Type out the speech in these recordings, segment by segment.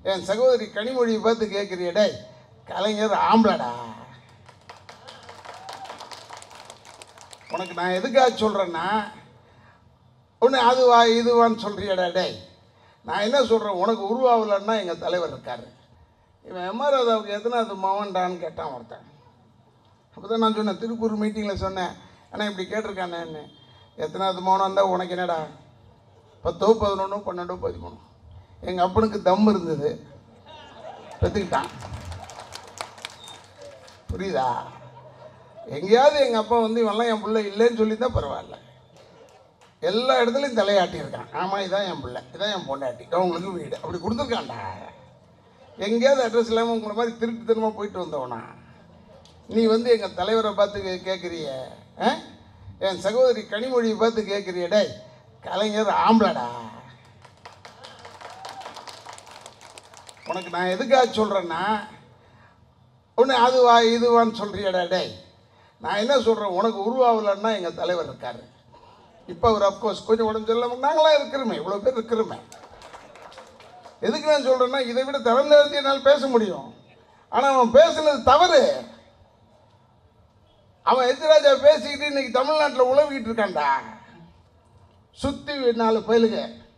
என் சகோதரி கனிமொழியை பார்த்து கேட்குறிய டேய் கலைஞர் ஆம்பளடா உனக்கு நான் எதுக்காக சொல்கிறேன்னா ஒன்று அதுவா இதுவான்னு சொல்கிறியடா டேய் நான் என்ன சொல்கிறேன் உனக்கு உருவாகலன்னா எங்கள் தலைவர் இருக்கார் இவன் எம்ஆர் ராதாவுக்கு எத்தனாவது மவன்டான்னு கேட்டான் ஒருத்தன் அப்போ தான் நான் சொன்னேன் திருப்பூர் மீட்டிங்கில் சொன்னேன் ஆனால் இப்படி கேட்டிருக்கானேன்னு எத்தனாவது மௌனம் இருந்தால் உனக்கு என்னடா பத்தோ பதினொன்றோ பன்னெண்டோ பதிமூணு எங்கள் அப்பனுக்கு தம் இருந்தது பெற்றுக்கிட்டான் புரியுதா எங்கேயாவது எங்கள் அப்பா வந்து இவெல்லாம் என் பிள்ளை இல்லைன்னு சொல்லி தான் பரவாயில்ல எல்லா இடத்துலையும் தலையாட்டியிருக்கான் ஆமாம் இதான் என் பிள்ளை இதான் என் பொண்டாட்டி அவங்களுக்கு வீடு அப்படி கொடுத்துருக்கான்டா எங்கேயாவது அட்ரஸ் இல்லாமல் உங்களை மாதிரி திருட்டுத்தனமாக போயிட்டு வந்தவனா நீ வந்து எங்கள் தலைவரை பார்த்து கே கேட்குறிய என் சகோதரி கனிமொழியை பார்த்து கேட்குறிய டேய் கலைஞர் ஆம்பளடா உனக்கு நான் எதுக்காக சொல்கிறேன்னா ஒன்று அதுவா இதுவான்னு சொல்கிறியடா டேய் நான் என்ன சொல்கிறேன் உனக்கு உருவாகலன்னா எங்கள் தலைவர் இருக்கார் இப்போ அவர் அப்கோர்ஸ் கொஞ்சம் உடம்பு சரியில்லாமல் நாங்களாம் இருக்கிறோமே இவ்வளோ பேர் இருக்கிறோமே எதுக்கு நான் சொல்கிறேன்னா இதை விட திறந்த எழுதி என்னால் பேச முடியும் ஆனால் அவன் பேசுனது தவறு அவன் எதிராஜா பேசிக்கிட்டு இன்னைக்கு தமிழ்நாட்டில் உழவிக்கிட்டு இருக்கான்டா சுற்றி நாலு பயலுக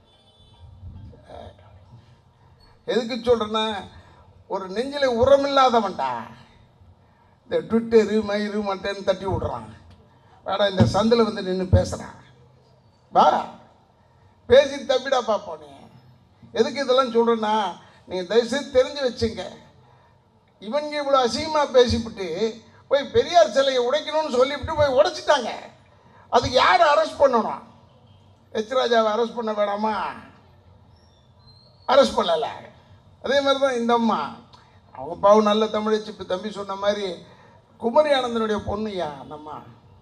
எதுக்கு சொல்கிறேன்னா ஒரு நெஞ்சில் உரமில்லாதவன்டா இந்த ட்விட்டரு மயிறு மட்டன் தட்டி விடுறான் வேடா இந்த சந்தில் வந்து நின்று பேசுகிறான் வா பேசி தப்பிடா பார்ப்போம் நீ எதுக்கு இதெல்லாம் சொல்கிறேன்னா நீங்கள் தயவுசெய்து தெரிஞ்சு வச்சுங்க இவங்க இவ்வளோ அசிங்கமாக பேசிவிட்டு போய் பெரியார் சிலையை உடைக்கணும்னு சொல்லிவிட்டு போய் உடைச்சிட்டாங்க அதுக்கு யார் அரெஸ்ட் பண்ணணும் எச் ராஜாவை அரெஸ்ட் பண்ண வேணாமா அரெஸ்ட் பண்ணலை அதே மாதிரி தான் இந்த அம்மா அவங்க பாவம் நல்ல தமிழச்சி இப்போ தம்பி சொன்ன மாதிரி குமரி ஆனந்தனுடைய பொண்ணுயா அந்த அம்மா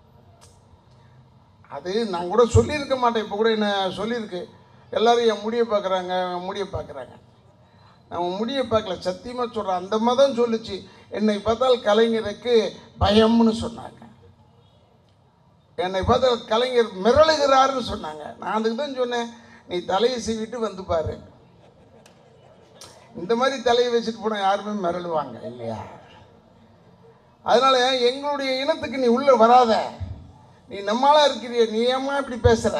அது நான் கூட சொல்லியிருக்க மாட்டேன் இப்போ கூட என்ன சொல்லியிருக்கு எல்லாரும் என் முடியை பார்க்குறாங்க முடியை பார்க்குறாங்க நான் உன் முடியை பார்க்கல சத்தியமாக சொல்கிறேன் அந்த மதம் சொல்லுச்சு என்னை பார்த்தால் கலைஞருக்கு பயம்னு சொன்னாங்க என்னை பார்த்தால் கலைஞர் மிரளுகிறாருன்னு சொன்னாங்க நான் அதுக்கு தான் சொன்னேன் நீ தலையை சீவிட்டு வந்து பாரு இந்த மாதிரி தலையை வச்சுட்டு போனால் யாருமே மிரளுவாங்க இல்லையா அதனால எங்களுடைய இனத்துக்கு நீ உள்ள வராத நீ நம்மளா இருக்கிறிய நீ ஏம்மா இப்படி பேசுற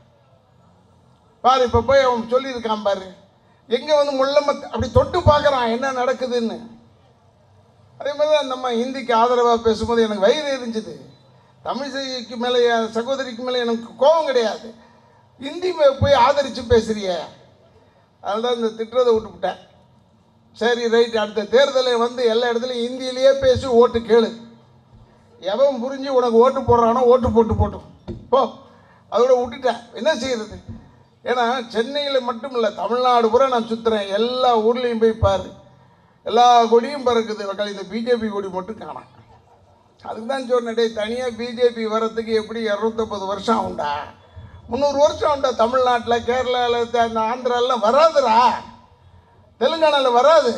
பாரு இப்போ போய் அவன் சொல்லியிருக்கான் பாரு எங்கே வந்து முள்ளமத் அப்படி தொட்டு பார்க்குறான் என்ன நடக்குதுன்னு அதே மாதிரி தான் நம்ம ஹிந்திக்கு ஆதரவாக பேசும்போது எனக்கு வயிறு எரிஞ்சுது தமிழ் செய்திக்கு மேலே என் சகோதரிக்கு மேலே எனக்கு கோபம் கிடையாது ஹிந்தி மே- போய் ஆதரித்து பேசுறிய அதனால தான் இந்த திட்டுறதை விட்டுவிட்டேன் சரி ரைட் அடுத்த தேர்தலில் வந்து எல்லா இடத்துலையும் ஹிந்தியிலேயே பேசி ஓட்டு கேளு எவன் புரிஞ்சு உனக்கு ஓட்டு போடுறானோ ஓட்டு போட்டு போட்டும் போ அதோட விட்டுட்டேன் என்ன செய்யறது ஏன்னா சென்னையில் மட்டும் இல்லை தமிழ்நாடு பூரா நான் சுற்றுறேன் எல்லா ஊர்லேயும் போய் பாரு எல்லா கொடியும் பறக்குது மக்கள் இந்த பிஜேபி கொடி மட்டும் காணாம் அதுக்கு தான் சொன்னேன் டேய் தனியாக பிஜேபி வர்றதுக்கு எப்படி இரநூத்தம்பது வருஷம் ஆகும்டா முந்நூறு வருஷம் ஆகும்டா தமிழ்நாட்டில் கேரளாவில் அந்த ஆந்திராலாம் வராதுடா தெலுங்கானாவில் வராது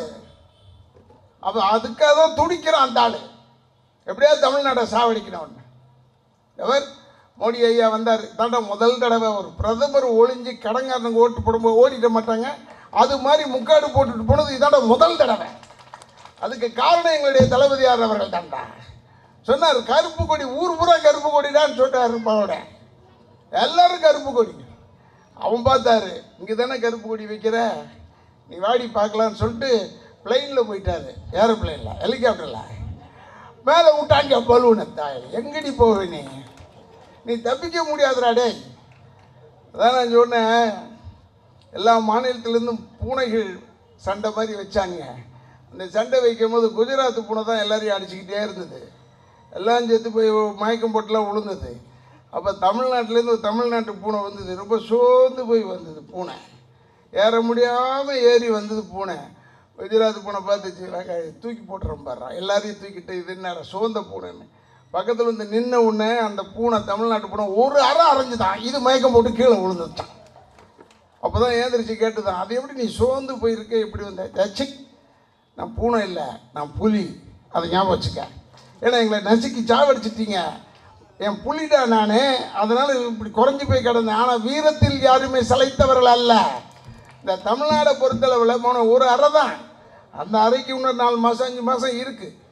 அப்போ அதுக்காக தான் துடிக்கிறான் அந்த ஆள் எப்படியாவது தமிழ்நாட்டை சாவடிக்கணும் எவர் மோடி ஐயா வந்தார் தாண்டா முதல் தடவை ஒரு பிரதமர் ஒளிஞ்சு கடங்காரனுக்கு ஓட்டு போடும்போது ஓடிட மாட்டாங்க அது மாதிரி முக்காடு போட்டுட்டு போனது இதாண்ட முதல் தடவை அதுக்கு காரணம் எங்களுடைய தளபதியார் அவர்கள் தாண்டா சொன்னார் கருப்பு கொடி ஊர் பூரா கருப்பு கொடிடான்னு சொல்லிட்டாரு பாவோட எல்லாரும் கருப்பு கொடி அவன் பார்த்தாரு இங்கே தானே கருப்பு கொடி வைக்கிற நீ வாடி பார்க்கலான்னு சொல்லிட்டு பிளெயினில் போயிட்டாரு ஏரோப்ளைனில் ஹெலிகாப்டரில் மேலே விட்டாங்க பலூனை தாய் எங்கடி போவே நீ நீ தப்பிக்க முடியாதுடா டேய் அதான் நான் சொன்னேன் எல்லா மாநிலத்திலேருந்தும் பூனைகள் சண்டை மாதிரி வச்சாங்க அந்த சண்டை வைக்கும் போது குஜராத் பூனை தான் எல்லாரையும் அடிச்சுக்கிட்டே இருந்தது எல்லாம் சேர்த்து போய் மயக்கம் போட்டுலாம் விழுந்தது அப்போ தமிழ்நாட்டிலேருந்து ஒரு தமிழ்நாட்டு பூனை வந்தது ரொம்ப சோர்ந்து போய் வந்தது பூனை ஏற முடியாமல் ஏறி வந்தது பூனை குஜராத் பூனை பார்த்துச்சு வெங்காயம் தூக்கி போட்டுறோம் பாடுறா எல்லாரையும் தூக்கிட்டு இது என்னடா சோர்ந்த பூனைன்னு பக்கத்தில் வந்து நின்ன உடனே அந்த பூனை தமிழ்நாட்டு பூனை ஒரு அரை அரைஞ்சுதான் இது மயக்கம் போட்டு கீழே விழுந்துட்டான் அப்போ தான் ஏந்திரிச்சு கேட்டுதான் அது எப்படி நீ சோர்ந்து போயிருக்க எப்படி வந்த தச்சு நான் பூனை இல்லை நான் புலி அதை ஞாபகம் வச்சுக்க ஏன்னா எங்களை நசுக்கி சாவடிச்சிட்டீங்க என் புலிடா நான் அதனால் இப்படி குறைஞ்சி போய் கிடந்தேன் ஆனால் வீரத்தில் யாருமே சளைத்தவர்கள் அல்ல இந்த தமிழ்நாடை பொறுத்தளவில் போன ஒரு அறை தான் அந்த அறைக்கு இன்னொரு நாலு மாதம் அஞ்சு மாதம் இருக்குது